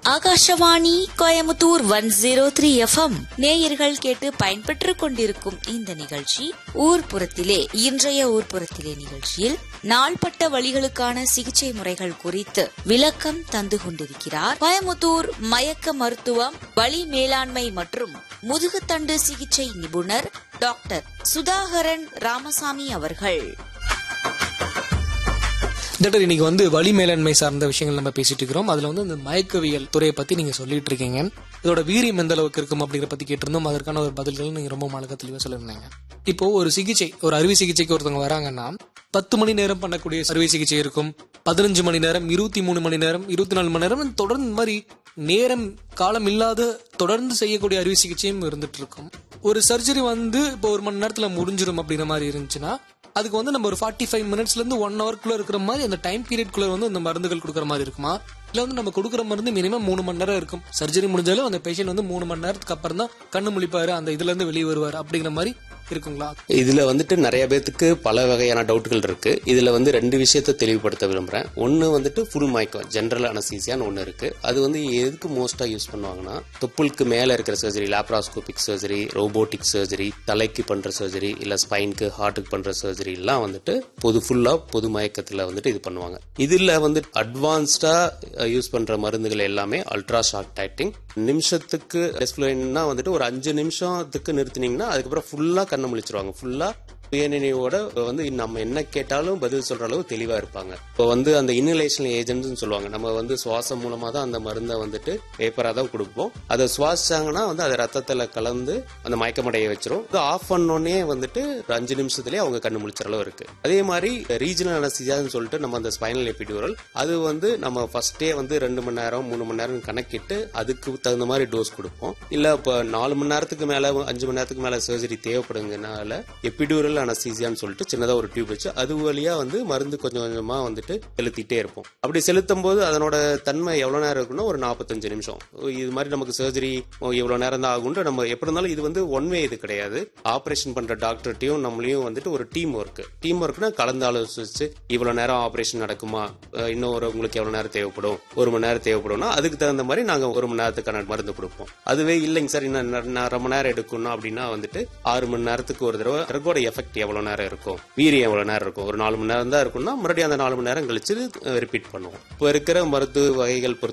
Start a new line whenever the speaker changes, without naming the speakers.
Akashvani Coimbatore one zero three FM நேயர்கள் கேட்டு பயன்பெற்றுக் கொண்டிருக்கும் இந்த நிகழ்ச்சி ஊர்ப்புறத்திலே இன்றைய ஊர்ப்புறத்திலே நிகழ்ச்சியில் நாள்பட்ட வழிகளுக்கான சிகிச்சை முறைகள் குறித்து விளக்கம் தந்து கொண்டிருக்கிறார் கோயமுத்தூர் மயக்க மருத்துவம் வலி மேலாண்மை மற்றும் முதுகுத்தண்டு சிகிச்சை நிபுணர் டாக்டர் சுதாகரன் ராமசாமி அவர்கள்
டாக்டர் இன்னைக்கு வந்து வலி மேலாண்மை சார்ந்த விஷயங்கள் நம்ம பேசிட்டு இருக்கிறோம் அதுல வந்து இந்த மயக்கவியல் துறையை பத்தி நீங்க சொல்லிட்டு இருக்கீங்க இதோட வீரியம் எந்த அளவுக்கு இருக்கும் அப்படிங்கிற பத்தி கேட்டிருந்தோம் அதற்கான ஒரு பதில்கள் நீங்க ரொம்ப மழக்க தெளிவா சொல்லியிருந்தீங்க இப்போ ஒரு சிகிச்சை ஒரு அறுவை சிகிச்சைக்கு ஒருத்தவங்க வராங்கன்னா பத்து மணி நேரம் பண்ணக்கூடிய அறுவை சிகிச்சை இருக்கும் பதினஞ்சு மணி நேரம் இருபத்தி மூணு மணி நேரம் இருபத்தி நாலு மணி நேரம் தொடர்ந்து இந்த மாதிரி நேரம் காலம் இல்லாத தொடர்ந்து செய்யக்கூடிய அறுவை சிகிச்சையும் இருந்துட்டு இருக்கும் ஒரு சர்ஜரி வந்து இப்போ ஒரு மணி நேரத்துல முடிஞ்சிடும் அப்படிங்கிற மாதிரி இருந்துச்சுன்னா அதுக்கு வந்து நம்ம ஒரு ஃபார்ட்டி ஃபைவ் மினிட்ஸ்ல இருந்து ஒன் ஹவர்க்குள்ள இருக்கிற மாதிரி அந்த டைம் பீரியட்குள்ள வந்து இந்த மருந்துகள் கொடுக்குற மாதிரி இருக்குமா இல்ல வந்து நம்ம கொடுக்குற மருந்து மினிமம் மூணு மணி நேரம் இருக்கும் சர்ஜரி முடிஞ்சாலும் அந்த பேஷண்ட் வந்து மூணு மணி நேரத்துக்கு அப்புறம் தான் கண்ணு முழிப்பாரு அந்த இதுல இருந்து வெளியே வருவாரு அப்படிங்கிற மாதிரி இருக்குங்களா
இதுல வந்துட்டு நிறைய பேத்துக்கு பல வகையான டவுட்கள் இருக்கு இதுல வந்து ரெண்டு விஷயத்த தெளிவுபடுத்த விரும்புறேன் ஒன்னு வந்துட்டு ஃபுல் மயக்கம் ஜென்ரல் அனசீசியான்னு ஒன்னு இருக்கு அது வந்து எதுக்கு மோஸ்டா யூஸ் பண்ணுவாங்கன்னா தொப்புளுக்கு மேல இருக்கிற surgery laparoscopic surgery robotic surgery தலைக்கு பண்ற சர்ஜரி இல்ல ஸ்பைனுக்கு ஹார்ட்டுக்கு பண்ற சர்ஜரி எல்லாம் வந்துட்டு பொது ஃபுல்லா பொது மயக்கத்துல வந்துட்டு இது பண்ணுவாங்க இதுல வந்து அட்வான்ஸ்டா யூஸ் பண்ற மருந்துகள் எல்லாமே அல்ட்ரா ஷார்ட் டைட்டிங் நிமிஷத்துக்கு டெஸ்ஃப்ளோயின்னா வந்துட்டு ஒரு அஞ்சு நிமிஷத்துக்கு நிறுத்தினீங்கன்னா அதுக்கப்புறம் ஃபுல்லா கண்ணை முழிச்சிருவாங்க ஃபுல்லா சுயநினைவோட வந்து நம்ம என்ன கேட்டாலும் பதில் சொல்ற அளவு தெளிவா இருப்பாங்க இப்போ வந்து அந்த இன்னலேஷன் ஏஜென்ட்னு சொல்லுவாங்க நம்ம வந்து சுவாசம் மூலமா தான் அந்த மருந்தை வந்துட்டு பேப்பரா தான் கொடுப்போம் அதை சுவாசிச்சாங்கன்னா வந்து அதை ரத்தத்துல கலந்து அந்த மயக்கமடைய வச்சிரும் இது ஆஃப் பண்ணோடனே வந்துட்டு ஒரு அஞ்சு நிமிஷத்துலயே அவங்க கண்ணு முழிச்ச அளவு இருக்கு அதே மாதிரி ரீஜனல் அனஸ்திசியான்னு சொல்லிட்டு நம்ம அந்த ஸ்பைனல் எபிடியூரல் அது வந்து நம்ம ஃபர்ஸ்டே வந்து ரெண்டு மணி நேரம் மூணு மணி நேரம் கணக்கிட்டு அதுக்கு தகுந்த மாதிரி டோஸ் கொடுப்போம் இல்ல இப்போ நாலு மணி நேரத்துக்கு மேல அஞ்சு மணி நேரத்துக்கு மேல சர்ஜரி தேவைப்படுங்கனால எபிடியூரல் அனஸ்தீசியான்னு சொல்லிட்டு சின்னதா ஒரு டியூப் வச்சு அது வழியா வந்து மருந்து கொஞ்சம் கொஞ்சமா வந்துட்டு செலுத்திட்டே இருப்போம் அப்படி செலுத்தும் போது அதனோட தன்மை எவ்வளவு நேரம் இருக்குன்னா ஒரு நாற்பத்தஞ்சு நிமிஷம் இது மாதிரி நமக்கு சர்ஜரி இவ்வளவு நேரம் தான் ஆகும்னு நம்ம எப்படி இருந்தாலும் இது வந்து ஒன் வே இது கிடையாது ஆபரேஷன் பண்ற டாக்டர்ட்டையும் நம்மளையும் வந்துட்டு ஒரு டீம் ஒர்க் டீம் ஒர்க்னா கலந்து ஆலோசிச்சு இவ்வளவு நேரம் ஆபரேஷன் நடக்குமா அஹ் இன்னும் ஒரு உங்களுக்கு எவ்வளவு நேரம் தேவைப்படும் ஒரு மணி நேரம் தேவைப்படும்னா அதுக்கு தகுந்த மாதிரி நாங்க ஒரு மணி நேரத்துக்கான மருந்து கொடுப்போம் அதுவே இல்லைங்க சார் இன்னும் ந- ந- அரை மணி நேரம் எடுக்கணும் அப்படின்னா வந்துட்டு ஆறு மணி நேரத்துக்கு ஒரு தடவை ட்ரக்கோட எஃபெக்ட் எவ்வளவு நேரம் இருக்கும் வீரியம் எவ்வளவு நேரம் இருக்கும் ஒரு நாலு மணி நேரம் தான் இருக்கும்னா மறுபடியும் அந்த நாலு மணி நேரம் கழிச்சு ரிப்பீட் பண்ணுவோம் இப்போ இருக்கிற மருத்துவ வகைகள் பொறுத்த